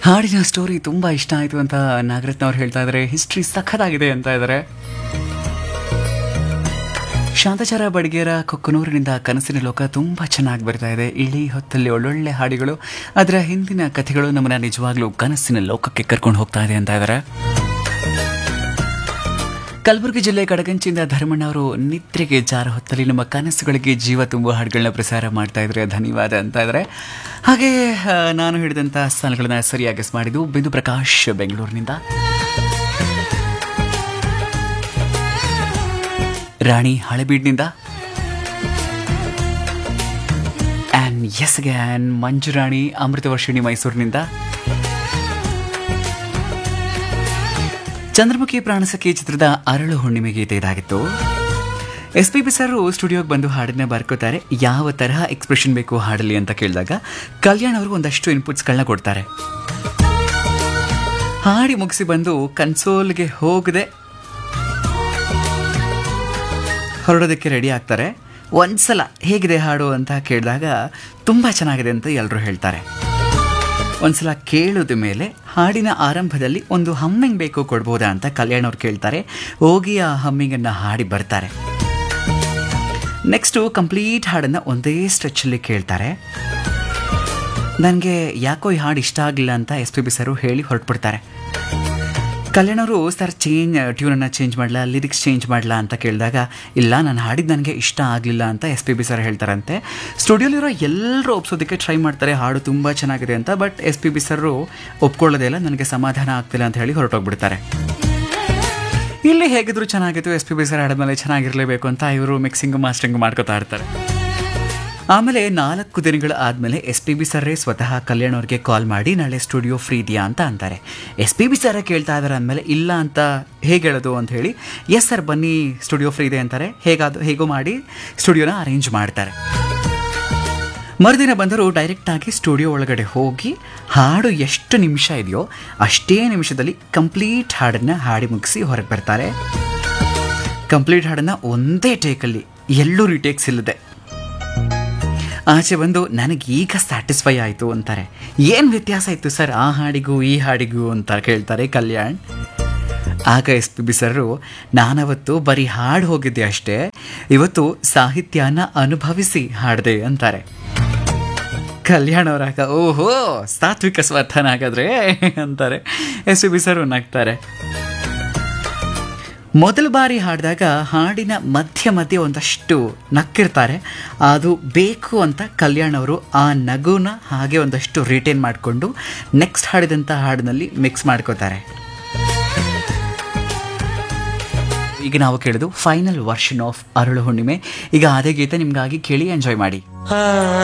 ಹಾಡಿನ ಸ್ಟೋರಿ ತುಂಬ ಇಷ್ಟ ಆಯಿತು ಅಂತ ನಾಗರತ್ನ ಅವ್ರು ಹೇಳ್ತಾ ಇದ್ದಾರೆ ಹಿಸ್ಟ್ರಿ ಸಖತ್ತಾಗಿದೆ ಅಂತ ಇದ್ದಾರೆ ಶಾಂತಚಾರ ಬಡಿಗೇರ ಕೊಕ್ಕನೂರಿನಿಂದ ಕನಸಿನ ಲೋಕ ತುಂಬ ಚೆನ್ನಾಗಿ ಬರ್ತಾ ಇದೆ ಇಳಿ ಹೊತ್ತಲ್ಲಿ ಒಳ್ಳೊಳ್ಳೆ ಹಾಡಿಗಳು ಅದರ ಹಿಂದಿನ ಕಥೆಗಳು ನಮ್ಮನ್ನ ನಿಜವಾಗ್ಲೂ ಕನಸಿನ ಲೋಕಕ್ಕೆ ಕರ್ಕೊಂಡು ಹೋಗ್ತಾ ಇದೆ ಅಂತ ಇದ್ದಾರೆ ಕಲಬುರಗಿ ಜಿಲ್ಲೆ ಕಡಗಂಚಿಂದ ಧರ್ಮಣ್ಣ ಅವರು ನಿದ್ರೆಗೆ ಜಾರ ಹೊತ್ತಲ್ಲಿ ನಮ್ಮ ಕನಸುಗಳಿಗೆ ಜೀವ ತುಂಬುವ ಹಾಡುಗಳನ್ನ ಪ್ರಸಾರ ಮಾಡ್ತಾ ಇದ್ರೆ ಧನ್ಯವಾದ ಅಂತ ಇದ್ದಾರೆ ಹಾಗೆ ಆ, ನಾನು ಹೇಳಿದಂಥ ಸ್ಥಾನಗಳನ್ನ ಸರಿಯಾಗಿ guess ಮಾಡಿದ್ದು ಬಿಂದು ಪ್ರಕಾಶ್ ಬೆಂಗಳೂರಿನಿಂದ ರಾಣಿ ಹಳೆಬೀಡ್ನಿಂದ ಆ್ಯಂಡ್ ಎಸ್ ಗ್ಯಾನ್ ಮಂಜುರಾಣಿ ಅಮೃತವರ್ಷಿಣಿ ಮೈಸೂರಿನಿಂದ ಚಂದ್ರಮುಖಿ ಪ್ರಾಣಸಖಿ ಚಿತ್ರದ ಅರಳು ಹುಣ್ಣಿಮೆ ಗೀತೆ ಇದಾಗಿತ್ತು ಎಸ್ ಪಿ ಬಿ ಸರ್ ಸ್ಟುಡಿಯೋಗೆ ಬಂದು ಹಾಡನ್ನ ಬರ್ಕೋತಾರೆ ಯಾವ ತರಹ ಎಕ್ಸ್ಪ್ರೆಷನ್ ಬೇಕು ಹಾಡಲಿ ಅಂತ ಕೇಳಿದಾಗ ಕಲ್ಯಾಣ್ ಅವರು ಒಂದಷ್ಟು ಇನ್ಪುಟ್ಸ್ಗಳನ್ನ ಕೊಡ್ತಾರೆ ಹಾಡಿ ಮುಗಿಸಿ ಬಂದು ಕನ್ಸೋಲ್ಗೆ ಹೋಗದೆ ಹೊರಡೋದಕ್ಕೆ ರೆಡಿ ಆಗ್ತಾರೆ ಒಂದ್ಸಲ ಹೇಗಿದೆ ಹಾಡು ಅಂತ ಕೇಳಿದಾಗ ತುಂಬ ಚೆನ್ನಾಗಿದೆ ಅಂತ ಎಲ್ಲರೂ ಹೇಳ್ತಾರೆ ಒಂದ್ಸಲ ಕೇಳಿದ ಮೇಲೆ ಹಾಡಿನ ಆರಂಭದಲ್ಲಿ ಒಂದು ಹಮ್ಮಿಂಗ್ ಬೇಕು ಕೊಡ್ಬೋದಾ ಅಂತ ಕಲ್ಯಾಣ್ ಅವ್ರು ಕೇಳ್ತಾರೆ ಹೋಗಿ ಆ ಹಮ್ಮಿಂಗನ್ನು ಹಾಡಿ ಬರ್ತಾರೆ ನೆಕ್ಸ್ಟು ಕಂಪ್ಲೀಟ್ ಹಾಡನ್ನು ಒಂದೇ ಸ್ಟ್ರೆಚ್ಚಲ್ಲಿ ಕೇಳ್ತಾರೆ ನನಗೆ ಯಾಕೋ ಈ ಹಾಡು ಇಷ್ಟ ಆಗಲಿಲ್ಲ ಅಂತ ಎಸ್ ಪಿ ಬಿ ಸರು ಹೇಳಿ ಹೊರಟ್ಬಿಡ್ತಾರೆ ಕಲ್ಯಾಣ್ ಅವರು ಸರ್ ಚೇಂಜ್ ಟ್ಯೂನನ್ನು ಚೇಂಜ್ ಮಾಡಲಾ ಲಿರಿಕ್ಸ್ ಚೇಂಜ್ ಮಾಡಲಾ ಅಂತ ಕೇಳಿದಾಗ ಇಲ್ಲ ನಾನು ಹಾಡಿದ್ದು ನನಗೆ ಇಷ್ಟ ಆಗಲಿಲ್ಲ ಅಂತ ಎಸ್ ಪಿ ಬಿ ಸರ್ ಹೇಳ್ತಾರಂತೆ ಸ್ಟುಡಿಯೋಲಿರೋ ಎಲ್ಲರೂ ಒಪ್ಸೋದಕ್ಕೆ ಟ್ರೈ ಮಾಡ್ತಾರೆ ಹಾಡು ತುಂಬ ಚೆನ್ನಾಗಿದೆ ಅಂತ but S P B sir ಒಪ್ಕೊಳ್ಳೋದೇ ಇಲ್ಲ ನನಗೆ ಸಮಾಧಾನ ಆಗ್ತಿಲ್ಲ ಅಂತ ಹೇಳಿ ಹೊರಟೋಗ್ಬಿಡ್ತಾರೆ ಇಲ್ಲಿ ಹೇಗಿದ್ರು ಚೆನ್ನಾಗಿತ್ತು ಎಸ್ ಪಿ ಬಿ ಸರ್ ಹಾಡಿದ್ಮೇಲೆ ಚೆನ್ನಾಗಿರಲೇಬೇಕು ಅಂತ ಇವರು ಮಿಕ್ಸಿಂಗ್ ಮಾಸ್ಟರಿಂಗ್ ಮಾಡ್ಕೋತಾ ಇರ್ತಾರೆ ಆಮೇಲೆ ನಾಲ್ಕು ದಿನಗಳ ಆದಮೇಲೆ ಎಸ್ ಪಿ ಬಿ ಸರ್ರೇ ಸ್ವತಃ ಕಲ್ಯಾಣ್ ಅವ್ರಿಗೆ ಕಾಲ್ ಮಾಡಿ ನಾಳೆ ಸ್ಟುಡಿಯೋ ಫ್ರೀ ಇದೆಯಾ ಅಂತ ಅಂತಾರೆ ಎಸ್ ಪಿ ಬಿ ಸರೇ ಕೇಳ್ತಾ ಇದ್ದಾರೆ ಅಂದಮೇಲೆ ಇಲ್ಲ ಅಂತ ಹೇಗೆ ಹೇಳೋದು ಅಂತ ಹೇಳಿ ಎಸ್ ಸರ್ ಬನ್ನಿ ಸ್ಟುಡಿಯೋ ಫ್ರೀ ಇದೆ ಅಂತಾರೆ ಹೇಗಾದ ಹೇಗೋ ಮಾಡಿ ಸ್ಟುಡಿಯೋನ ಅರೇಂಜ್ ಮಾಡ್ತಾರೆ ಮರುದಿನ ಬಂದರು ಡೈರೆಕ್ಟಾಗಿ ಸ್ಟುಡಿಯೋ ಒಳಗಡೆ ಹೋಗಿ ಹಾಡು ಎಷ್ಟು ನಿಮಿಷ ಇದೆಯೋ ಅಷ್ಟೇ ನಿಮಿಷದಲ್ಲಿ ಕಂಪ್ಲೀಟ್ ಹಾಡನ್ನು ಹಾಡಿ ಮುಗಿಸಿ ಹೊರಗೆ ಬರ್ತಾರೆ ಕಂಪ್ಲೀಟ್ ಹಾಡನ್ನು ಒಂದೇ ಟೇಕಲ್ಲಿ ಎಲ್ಲೂ ರಿಟೇಕ್ಸ್ ಇಲ್ಲದೆ ಆಚೆ ಬಂದು ನನಗೆ ಈಗ ಸ್ಯಾಟಿಸ್ಫೈ ಆಯಿತು ಅಂತಾರೆ ಏನು ವ್ಯತ್ಯಾಸ ಇತ್ತು ಸರ್ ಆ ಹಾಡಿಗೂ ಈ ಹಾಡಿಗೂ ಅಂತ ಕೇಳ್ತಾರೆ ಕಲ್ಯಾಣ್ ಆಗ ಎಸ್ ಪಿ ಬಿ ಸರು ನಾನವತ್ತು ಬರೀ ಹಾಡು ಹೋಗಿದ್ದೆ ಅಷ್ಟೇ ಇವತ್ತು ಸಾಹಿತ್ಯನ ಅನುಭವಿಸಿ ಹಾಡಿದೆ ಅಂತಾರೆ ಕಲ್ಯಾಣ್ ಅವರಾಗ ಓಹೋ ಸಾತ್ವಿಕ ಸ್ವರ್ಥನ ಹಾಗಾದ್ರೆ ಅಂತಾರೆ ಎಸ್ ಪಿ ಬಿ ಸರು ನಗ್ತಾರೆ ಮೊದಲ ಬಾರಿ ಹಾಡಿದಾಗ ಹಾಡಿನ ಮಧ್ಯ ಮಧ್ಯೆ ಒಂದಷ್ಟು ನಕ್ಕಿರ್ತಾರೆ ಅದು ಬೇಕು ಅಂತ ಕಲ್ಯಾಣ್ ಅವರು ಆ ನಗುನ ಹಾಗೆ ಒಂದಷ್ಟು ರಿಟೈನ್ ಮಾಡಿಕೊಂಡು ನೆಕ್ಸ್ಟ್ ಹಾಡಿದಂಥ ಹಾಡಿನಲ್ಲಿ ಮಿಕ್ಸ್ ಮಾಡ್ಕೋತಾರೆ ಈಗ ನಾವು ಕೇಳಿದು ಫೈನಲ್ ವರ್ಷನ್ ಆಫ್ ಅರಳು ಹುಣ್ಣಿಮೆ ಈಗ ಅದೇ ಗೀತೆ ನಿಮಗಾಗಿ ಕೇಳಿ ಎಂಜಾಯ್ ಮಾಡಿ